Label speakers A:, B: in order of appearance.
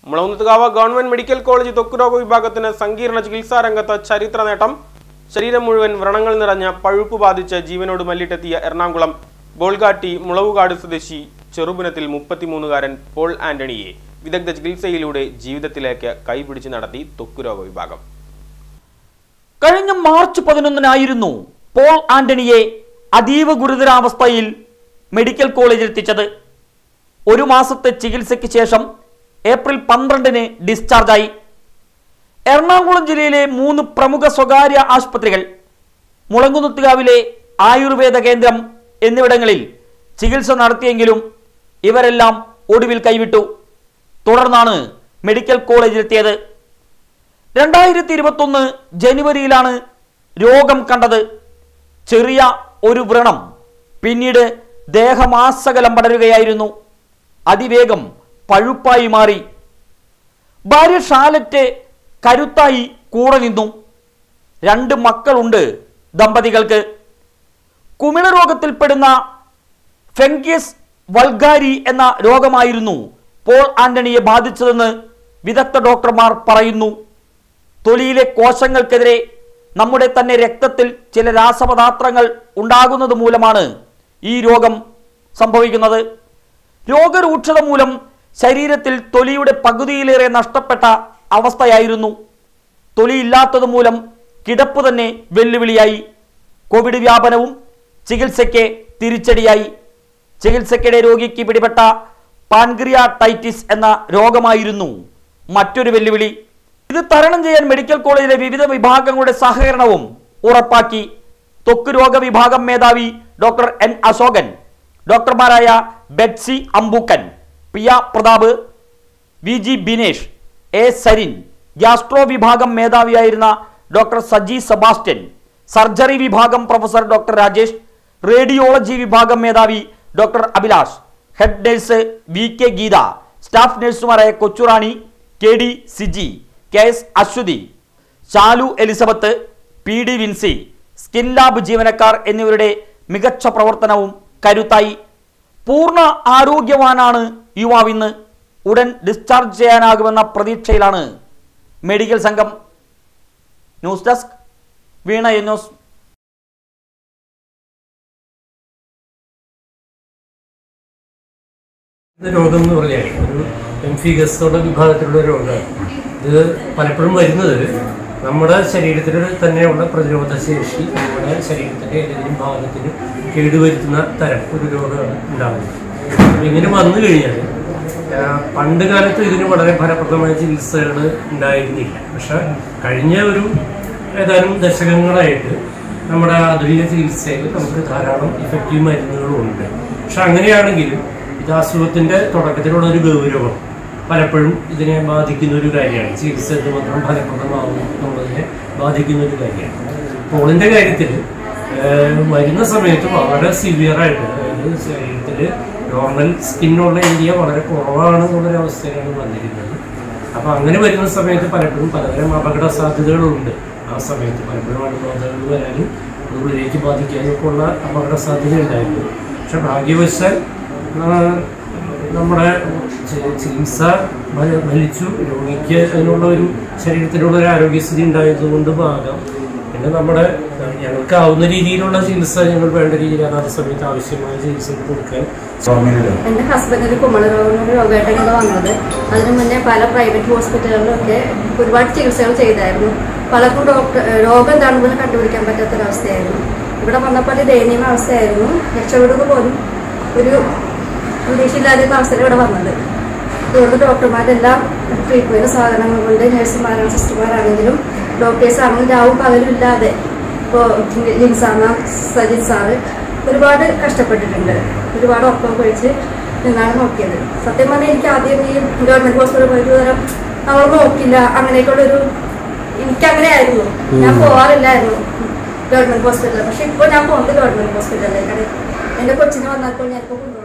A: Mulakunnathukavu government medical college ത്വക്കുരോഗ വിഭാഗത്തിന് സങ്കീർണ ചികിത്സാ രംഗത്ത് ചരിത്ര നേട്ടം ശരീരം മുഴുവൻ വ്രണങ്ങൾ നിറഞ്ഞ പഴുപ്പ് ബാധിച്ച് ജീവനോട് മല്ലിട്ടെത്തിയ എറണാകുളം ബോൾഗാട്ടി മുളവുകാട് സ്വദേശി ചെറുപുനത്തിൽ മുപ്പത്തിമൂന്നുകാരൻ പോൾ ആന്റണിയെ വിദഗ്ധ ചികിത്സയിലൂടെ ജീവിതത്തിലേക്ക് കൈപിടിച്ച് നടത്തി ത്വക്കുരോഗ വിഭാഗം
B: കഴിഞ്ഞ മാർച്ച് പതിനൊന്നിനായിരുന്നു പോൾ ആന്റണിയെ അതീവ ഗുരുതരാവസ്ഥയിൽ മെഡിക്കൽ കോളേജിൽ എത്തിച്ചത് ഒരു മാസത്തെ ചികിത്സയ്ക്ക് ശേഷം ഏപ്രിൽ പന്ത്രണ്ടിന് ഡിസ്ചാർജായി എറണാകുളം ജില്ലയിലെ മൂന്ന് പ്രമുഖ സ്വകാര്യ ആശുപത്രികൾ മുളങ്കുന്നുത്തുകാവിലെ ആയുർവേദ കേന്ദ്രം എന്നിവിടങ്ങളിൽ ചികിത്സ നടത്തിയെങ്കിലും ഇവരെല്ലാം ഒടുവിൽ കൈവിട്ടു തുടർന്നാണ് മെഡിക്കൽ കോളേജിലെത്തിയത് രണ്ടായിരത്തി ഇരുപത്തൊന്ന് ജനുവരിയിലാണ് രോഗം കണ്ടത് ചെറിയ ഒരു വ്രണം പിന്നീട് ദേഹമാസകലം പടരുകയായിരുന്നു അതിവേഗം പഴുപ്പായി മാറി ഭാര്യ ഷാലറ്റ് കരുത്തായി കൂടെ നിന്നു രണ്ട് മക്കളുണ്ട് ദമ്പതികൾക്ക് കുമിള രോഗത്തിൽപ്പെടുന്ന ഫെങ്കിയസ് വൾഗാരി എന്ന രോഗമായിരുന്നു പോൾ ആന്റണിയെ ബാധിച്ചതെന്ന് വിദഗ്ധ ഡോക്ടർമാർ പറയുന്നു തൊലിയിലെ കോശങ്ങൾക്കെതിരെ നമ്മുടെ തന്നെ രക്തത്തിൽ ചില രാസപദാർത്ഥങ്ങൾ ഉണ്ടാകുന്നത് മൂലമാണ് ഈ രോഗം സംഭവിക്കുന്നത് രോഗരൂക്ഷത മൂലം ശരീരത്തിൽ തൊലിയുടെ പകുതിയിലേറെ നഷ്ടപ്പെട്ട അവസ്ഥയായിരുന്നു തൊലിയില്ലാത്തത് മൂലം കിടപ്പ് തന്നെ വെല്ലുവിളിയായി കോവിഡ് വ്യാപനവും ചികിത്സയ്ക്ക് തിരിച്ചടിയായി ചികിത്സയ്ക്കിടെ രോഗിക്ക് പിടിപെട്ട പാൻക്രിയാടൈറ്റിസ് എന്ന രോഗമായിരുന്നു മറ്റൊരു വെല്ലുവിളി ഇത് തരണം ചെയ്യാൻ മെഡിക്കൽ കോളേജിലെ വിവിധ വിഭാഗങ്ങളുടെ സഹകരണവും ഉറപ്പാക്കി ത്വക്ക് രോഗ വിഭാഗം മേധാവി ഡോക്ടർ എൻ അശോകൻ ഡോക്ടർമാരായ Betsy Ambookkan Piya Prathap V G Binesh A Sarin gastro വിഭാഗം മേധാവിയായിരുന്ന ഡോക്ടർ സജി സെബാസ്റ്റ്യൻ സർജറി വിഭാഗം പ്രൊഫസർ ഡോക്ടർ രാജേഷ് റേഡിയോളജി വിഭാഗം മേധാവി doctor Abhilash head nurse V K Geetha staff നഴ്സുമാരായ Kochurani K D Siji K S Aswathy Shalu Elizabeth P D Vincy skin lab ജീവനക്കാർ എന്നിവരുടെ മികച്ച പ്രവർത്തനവും കരുത്തായി പൂർണ്ണ ആരോഗ്യവാനാണ് യുവാവിന്ന് ഉടൻ ഡിസ്ചാർജ് ചെയ്യാനാകുമെന്ന പ്രതീക്ഷയിലാണ് മെഡിക്കൽ സംഘം ന്യൂസ് ഡെസ്ക് വീണ ന്യൂസ്
C: ഇത് രോഗം എന്ന് പറഞ്ഞാൽ ഒരു എംഫിഗസോടെ വിഭാഗത്തിലുള്ള രോഗമാണ് ഇത് പലപ്പോഴും വരുന്നത് നമ്മുടെ ശരീരത്തിൽ തന്നെയുള്ള പ്രതിരോധ ശേഷി നമ്മുടെ ശരീരത്തിൻ്റെ ഏതെങ്കിലും ഭാഗത്തിന് കേടുവരുത്തുന്ന തരം ഒരു രോഗമാണ് ഉണ്ടാകുന്നത് അപ്പോൾ ഇങ്ങനെ വന്നു കഴിഞ്ഞാൽ ആ, പണ്ട് കാലത്ത് ഇതിന് വളരെ ഫലപ്രദമായ ചികിത്സകൾ ഉണ്ടായിരുന്നില്ല പക്ഷെ കഴിഞ്ഞ ഒരു ഏതാനും ദശകങ്ങളായിട്ട് നമ്മുടെ ആധുനിക ചികിത്സയിൽ നമുക്ക് ധാരാളം ഇഫക്റ്റീവ് മരുന്നുകളും ഉണ്ട് പക്ഷെ അങ്ങനെയാണെങ്കിലും ഇത് അസുഖത്തിന്റെ തുടക്കത്തിലുള്ള ഒരു ഗൗരവം പലപ്പോഴും ഇതിനെ ബാധിക്കുന്ന ഒരു കാര്യമാണ് ചികിത്സ എന്തുമാത്രം ഫലപ്രദമാകും എന്നുള്ളതിനെ ബാധിക്കുന്ന ഒരു കാര്യമാണ് പോളിന്റെ കാര്യത്തിൽ ഏഹ്, വരുന്ന സമയത്ത് വളരെ സിവിയറായിട്ട് അതായത് ശരീരത്തിൽ നോർമൽ സ്കിന്നുള്ള ഏരിയ വളരെ കുറവാണ് എന്നുള്ളൊരു അവസ്ഥയിലാണ് വന്നിരുന്നത് അപ്പൊ അങ്ങനെ വരുന്ന സമയത്ത് പലപ്പോഴും പലതരം അപകട സാധ്യതകളുണ്ട് ആ സമയത്ത് പലപ്പോഴും അണുബാധകൾ വരാനും ഉള്ളിലേക്ക് ബാധിക്കാനും ഒക്കെ ഉള്ള അപകട സാധ്യത ഉണ്ടായിരുന്നു പക്ഷെ ഭാഗ്യവശാൽ ആ, നമ്മുടെ ചി- ചികിത്സ ഫല- ഫലിച്ചു രോഗിക്ക് അതിനുള്ള ഒരു ശരീരത്തിനുള്ള ഒരു ആരോഗ്യസ്ഥിതി ഉണ്ടായതുകൊണ്ട് ഭാഗം പിന്നെ നമ്മുടെ ആ, ഞങ്ങൾക്ക് ആവുന്ന രീതിയിലുള്ള ചികിത്സ ഞങ്ങൾ വേണ്ട രീതിയിൽ അതാത് സമയത്ത് ആവശ്യമായ ചികിത്സ കൊടുക്കാൻ
D: എൻ്റെ ഹസ്ബൻഡിന് കുമള രോഗം ഒരു രോഗമായിട്ടാണ് വന്നത് അതിനു മുന്നേ പല പ്രൈവറ്റ് ഹോസ്പിറ്റലുകളിലൊക്കെ ഒരുപാട് ചികിത്സകൾ ചെയ്തായിരുന്നു പലർക്കും ഡോക്ടർ രോഗം എന്താണെന്ന് പോലും കണ്ടുപിടിക്കാൻ പറ്റാത്തൊരവസ്ഥയായിരുന്നു ഇവിടെ വന്നപ്പോൾ അത് ദയനീയ അവസ്ഥയായിരുന്നു രക്ഷപ്പെടുക പോലും ഒരു പ്രതീക്ഷയില്ലാതിരുന്ന അവസ്ഥയിൽ ഇവിടെ വന്നത് അതുകൊണ്ട് ഡോക്ടർമാരെല്ലാം ട്രീറ്റ്മെൻറ്റ് സാധനങ്ങൾ കൊണ്ട് നഴ്സുമാരാണ് സിസ്റ്റർമാരാണെങ്കിലും ഡോക്ടേഴ്സ് ആണെങ്കിലും രാവും പകലും ഇല്ലാതെ ഇപ്പോൾ ലിൻസാമ സജിത് സാറ് ഒരുപാട് കഷ്ടപ്പെട്ടിട്ടുണ്ട് ഒരുപാട് ഒപ്പം കഴിച്ച് നിന്നാണ് നോക്കിയത് സത്യം പറഞ്ഞാൽ എനിക്ക് ആദ്യം ഈ ഗവൺമെന്റ് ഹോസ്പിറ്റലിൽ പോയിട്ട് തരം അവർ നോക്കില്ല അങ്ങനെയൊക്കെയുള്ളൊരു എനിക്കങ്ങനെ ആയിരുന്നു ഞാൻ പോവാറില്ലായിരുന്നു ഗവൺമെന്റ് ഹോസ്പിറ്റലിൽ പക്ഷെ ഇപ്പോൾ ഞാൻ പോകുന്നത് ഗവൺമെന്റ് ഹോസ്പിറ്റലിലേക്കാണ് എൻ്റെ കൊച്ചിന് വന്നപ്പോൾ ഞാനിപ്പോൾ കൊണ്ടുപോകും